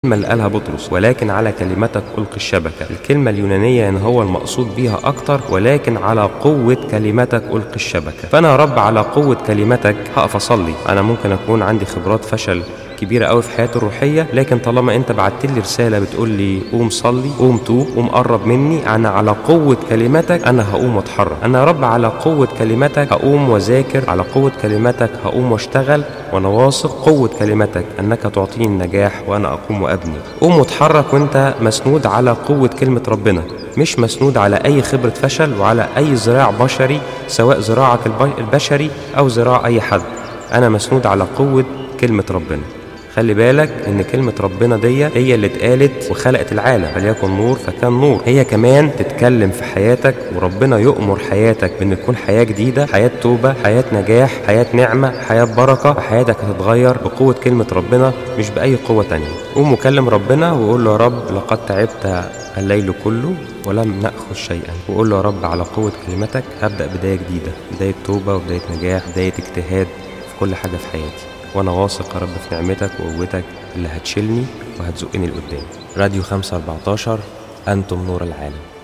الكلمة اللي قالها بطرس ولكن على كلمتك ألقي الشبكة الكلمة اليونانية إن هو المقصود بيها أكتر ولكن على قوة كلمتك ألقي الشبكة فأنا يا رب على قوة كلمتك هقف أصلي أنا ممكن أكون عندي خبرات فشل كبيرة قوي في حياتي الروحية لكن طالما انت بعت لي رسالة بتقول لي قوم صلي قوم توب قوم قرب مني انا على قوة كلمتك انا هقوم واتحرك انا يا رب على قوة كلمتك هقوم واذاكر على قوة كلمتك هقوم واشتغل وانا واثق قوة كلمتك انك تعطيني النجاح وانا اقوم وابني قوم واتحرك وانت مسنود على قوة كلمة ربنا مش مسنود على اي خبرة فشل وعلى اي ذراع بشري سواء ذراعك الب- البشري او ذراع اي حد انا مسنود على قوة كلمة ربنا خلي بالك ان كلمة ربنا دي هي اللي اتقالت وخلقت العالم فليكن نور فكان نور هي كمان تتكلم في حياتك وربنا يؤمر حياتك بان تكون حياة جديدة حياة توبة حياة نجاح حياة نعمة حياة بركة وحياتك هتتغير بقوة كلمة ربنا مش بأي قوة تانية قوم وكلم ربنا وقول له يا رب لقد تعبت الليل كله ولم نأخذ شيئا وقول له يا رب على قوة كلمتك هبدأ بداية جديدة بداية توبة وبداية نجاح بداية اجتهاد في كل حاجة في حياتي وانا واثق يا رب في نعمتك وقوتك اللي هتشيلني وهتزقني لقدام راديو 514 انتم نور العالم